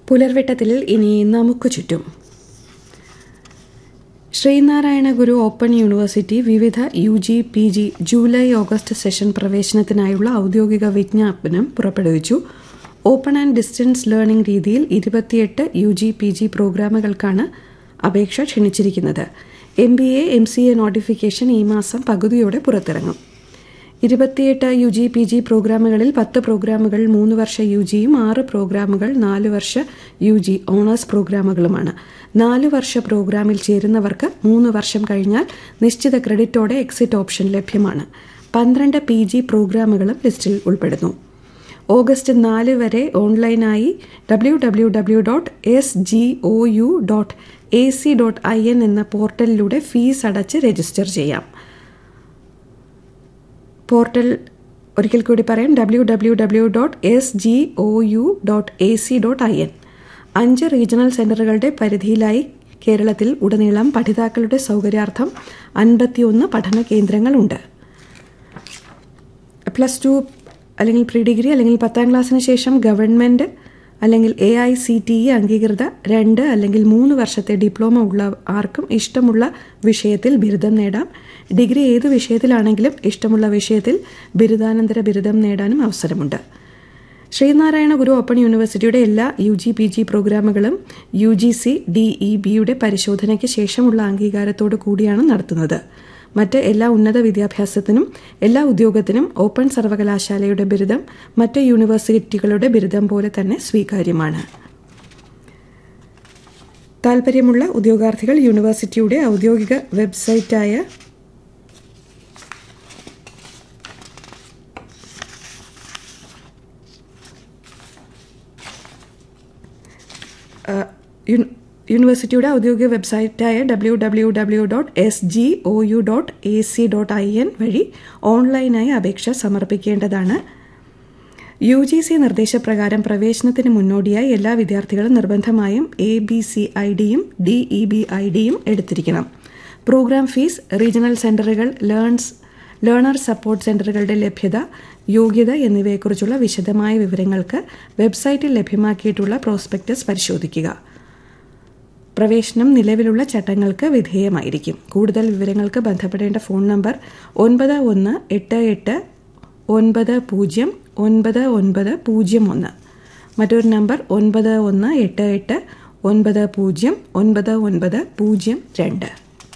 പുലർവെട്ടത്തിൽ ഇനി നമുക്ക് ചുറ്റും ശ്രീനാരായണ ഗുരു ഓപ്പൺ യൂണിവേഴ്സിറ്റി വിവിധ U G P G July August session പ്രവേശനത്തിനായുള്ള ഔദ്യോഗിക വിജ്ഞാപനം പുറപ്പെടുവിച്ചു ഓപ്പൺ ആൻഡ് ഡിസ്റ്റൻസ് ലേണിംഗ് രീതിയിൽ ഇരുപത്തിയെട്ട് യു ജി പി ജി പ്രോഗ്രാമുകൾക്കാണ് അപേക്ഷ ക്ഷണിച്ചിരിക്കുന്നത് M B A M C A notification ഈ മാസം പകുതിയോടെ പുറത്തിറങ്ങും ഇരുപത്തിയെട്ട് യു ജി പി ജി പ്രോഗ്രാമുകളിൽ പത്ത് പ്രോഗ്രാമുകൾ മൂന്ന് വർഷ യു ജിയും ആറ് പ്രോഗ്രാമുകൾ നാല് വർഷ യു ജി ഓണേഴ്സ് പ്രോഗ്രാമുകളുമാണ് നാല് വർഷ പ്രോഗ്രാമിൽ ചേരുന്നവർക്ക് മൂന്ന് വർഷം കഴിഞ്ഞാൽ നിശ്ചിത ക്രെഡിറ്റോടെ എക്സിറ്റ് ഓപ്ഷൻ ലഭ്യമാണ് പന്ത്രണ്ട് പി ജി പ്രോഗ്രാമുകളും ലിസ്റ്റിൽ ഉൾപ്പെടുന്നു ഓഗസ്റ്റ് നാല് വരെ ഓൺലൈനായി W W W dot S G O U dot A C dot I N എന്ന പോർട്ടലിലൂടെ ഫീസ് അടച്ച് രജിസ്റ്റർ ചെയ്യാം പോർട്ടൽ ഒരിക്കൽ കൂടി പറയാം W W W dot S G O U dot A C dot I N അഞ്ച് regional സെന്ററുകളുടെ പരിധിയിലായി കേരളത്തിൽ ഉടനീളം പഠിതാക്കളുടെ സൗകര്യാർത്ഥം അൻപത്തിയൊന്ന് പഠന കേന്ദ്രങ്ങളുണ്ട് പ്ലസ് ടു അല്ലെങ്കിൽ പ്രീ ഡിഗ്രി അല്ലെങ്കിൽ പത്താം ക്ലാസ്സിന് ശേഷം ഗവൺമെൻറ് അല്ലെങ്കിൽ A I C T E അംഗീകൃത രണ്ട് അല്ലെങ്കിൽ മൂന്ന് വർഷത്തെ ഡിപ്ലോമ ഉള്ള ആർക്കും ഇഷ്ടമുള്ള വിഷയത്തിൽ ബിരുദം നേടാം ഡിഗ്രി ഏത് വിഷയത്തിലാണെങ്കിലും ഇഷ്ടമുള്ള വിഷയത്തിൽ ബിരുദാനന്തര ബിരുദം നേടാനും അവസരമുണ്ട് ശ്രീനാരായണ ഗുരു ഓപ്പൺ യൂണിവേഴ്സിറ്റിയുടെ എല്ലാ യു ജി പി ജി പ്രോഗ്രാമുകളും U G C D E ബിയുടെ പരിശോധനയ്ക്ക് ശേഷമുള്ള അംഗീകാരത്തോടു കൂടിയാണ് നടത്തുന്നത് മറ്റ് എല്ലാ ഉന്നത വിദ്യാഭ്യാസത്തിനും എല്ലാ ഉദ്യോഗത്തിനും ഓപ്പൺ സർവകലാശാലയുടെ ബിരുദം മറ്റ് യൂണിവേഴ്സിറ്റികളുടെ ബിരുദം പോലെ തന്നെ സ്വീകാര്യമാണ് താൽപ്പര്യമുള്ള ഉദ്യോഗാർത്ഥികൾ യൂണിവേഴ്സിറ്റിയുടെ ഔദ്യോഗിക വെബ്സൈറ്റായ യൂണിവേഴ്സിറ്റിയുടെ ഔദ്യോഗിക വെബ്സൈറ്റായ W W W dot S G O U dot A C dot I N വഴി ഓൺലൈനായി അപേക്ഷ സമർപ്പിക്കേണ്ടതാണ് യു ജി സി നിർദ്ദേശപ്രകാരം പ്രവേശനത്തിന് മുന്നോടിയായി എല്ലാ വിദ്യാർത്ഥികളും നിർബന്ധമായും എ ബി സി ഐ ഡിയും ഡി ഇ ബി ഐ ഡിയും എടുത്തിരിക്കണം പ്രോഗ്രാം ഫീസ് റീജിയണൽ സെന്ററുകൾ ലേൺസ് ലേണർ സപ്പോർട്ട് സെന്ററുകളുടെ ലഭ്യത യോഗ്യത എന്നിവയെക്കുറിച്ചുള്ള വിശദമായ വിവരങ്ങൾക്ക് വെബ്സൈറ്റിൽ ലഭ്യമാക്കിയിട്ടുള്ള പ്രോസ്പെക്ടസ് പരിശോധിക്കുക പ്രവേശനം നിലവിലുള്ള ചട്ടങ്ങൾക്ക് വിധേയമായിരിക്കും കൂടുതൽ വിവരങ്ങൾക്ക് ബന്ധപ്പെടേണ്ട ഫോൺ നമ്പർ ഒൻപത് ഒന്ന് എട്ട് എട്ട് ഒൻപത് പൂജ്യം ഒൻപത് ഒൻപത് പൂജ്യം ഒന്ന് മറ്റൊരു നമ്പർ ഒൻപത് ഒന്ന് എട്ട് എട്ട് ഒൻപത് പൂജ്യം ഒൻപത് ഒൻപത് പൂജ്യം രണ്ട്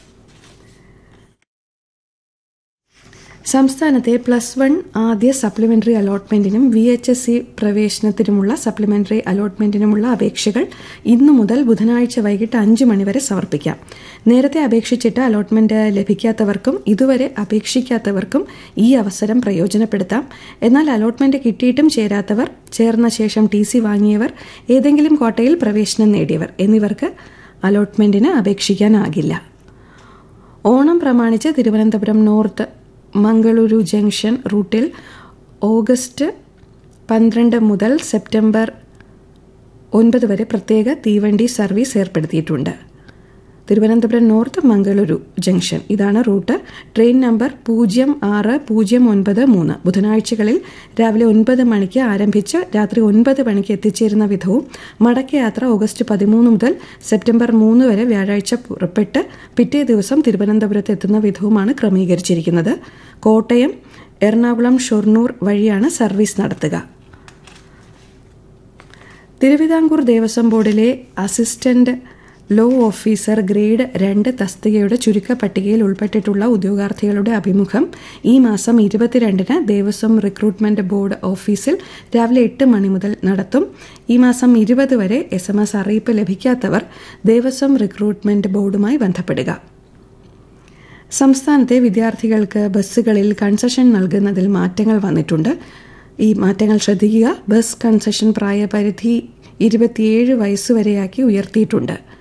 സംസ്ഥാനത്തെ പ്ലസ് വൺ ആദ്യ സപ്ലിമെന്ററി അലോട്ട്മെന്റിനും വി എച്ച് എസ് സി പ്രവേശനത്തിനുമുള്ള സപ്ലിമെന്ററി അലോട്ട്മെന്റിനുമുള്ള അപേക്ഷകൾ ഇന്നു മുതൽ ബുധനാഴ്ച വൈകിട്ട് അഞ്ച് മണിവരെ സമർപ്പിക്കാം നേരത്തെ അപേക്ഷിച്ചിട്ട് അലോട്ട്മെന്റ് ലഭിക്കാത്തവർക്കും ഇതുവരെ അപേക്ഷിക്കാത്തവർക്കും ഈ അവസരം പ്രയോജനപ്പെടുത്താം എന്നാൽ അലോട്ട്മെന്റ് കിട്ടിയിട്ടും ചേരാത്തവർ ചേർന്ന ശേഷം ടി സി വാങ്ങിയവർ ഏതെങ്കിലും കോട്ടയിൽ പ്രവേശനം നേടിയവർ എന്നിവർക്ക് അലോട്ട്മെന്റിന് അപേക്ഷിക്കാനാകില്ല ഓണം പ്രമാണിച്ച് തിരുവനന്തപുരം നോർത്ത് മംഗളൂരു ജംഗ്ഷൻ റൂട്ടിൽ ഓഗസ്റ്റ് പന്ത്രണ്ട് മുതൽ സെപ്റ്റംബർ ഒൻപത് വരെ പ്രത്യേക തീവണ്ടി സർവീസ് ഏർപ്പെടുത്തിയിട്ടുണ്ട് തിരുവനന്തപുരം നോർത്ത് മംഗളൂരു ജംഗ്ഷൻ ഇതാണ് റൂട്ട് ട്രെയിൻ നമ്പർ പൂജ്യം ആറ് പൂജ്യം ഒൻപത് മൂന്ന് ബുധനാഴ്ചകളിൽ രാവിലെ ഒൻപത് മണിക്ക് ആരംഭിച്ച് രാത്രി ഒൻപത് മണിക്ക് എത്തിച്ചേരുന്ന വിധവും മടക്കയാത്ര ഓഗസ്റ്റ് പതിമൂന്ന് മുതൽ സെപ്റ്റംബർ മൂന്ന് വരെ വ്യാഴാഴ്ച പുറപ്പെട്ട് പിറ്റേ ദിവസം തിരുവനന്തപുരത്ത് എത്തുന്ന വിധവുമാണ് ക്രമീകരിച്ചിരിക്കുന്നത് കോട്ടയം എറണാകുളം ഷൊർണൂർ വഴിയാണ് സർവീസ് നടത്തുക തിരുവിതാംകൂർ ദേവസ്വം ബോർഡിലെ അസിസ്റ്റന്റ് ലോ ഓഫീസർ ഗ്രേഡ് രണ്ട് തസ്തികയുടെ ചുരുക്ക പട്ടികയിൽ ഉൾപ്പെട്ടിട്ടുള്ള ഉദ്യോഗാർത്ഥികളുടെ അഭിമുഖം ഈ മാസം ഇരുപത്തിരണ്ടിന് ദേവസ്വം റിക്രൂട്ട്മെന്റ് ബോർഡ് ഓഫീസിൽ രാവിലെ എട്ട് മണി മുതൽ നടത്തും ഈ മാസം ഇരുപത് വരെ എസ് എം എസ് അറിയിപ്പ് ലഭിക്കാത്തവർ ദേവസ്വം റിക്രൂട്ട്മെന്റ് ബോർഡുമായി ബന്ധപ്പെടുക സംസ്ഥാനത്തെ വിദ്യാർത്ഥികൾക്ക് ബസ്സുകളിൽ കൺസെഷൻ നൽകുന്നതിൽ മാറ്റങ്ങൾ വന്നിട്ടുണ്ട് ഈ മാറ്റങ്ങൾ ശ്രദ്ധിക്കുക ബസ് കൺസെഷൻ പ്രായപരിധി ഇരുപത്തിയേഴ് വയസ്സുവരെയാക്കി ഉയർത്തിയിട്ടുണ്ട്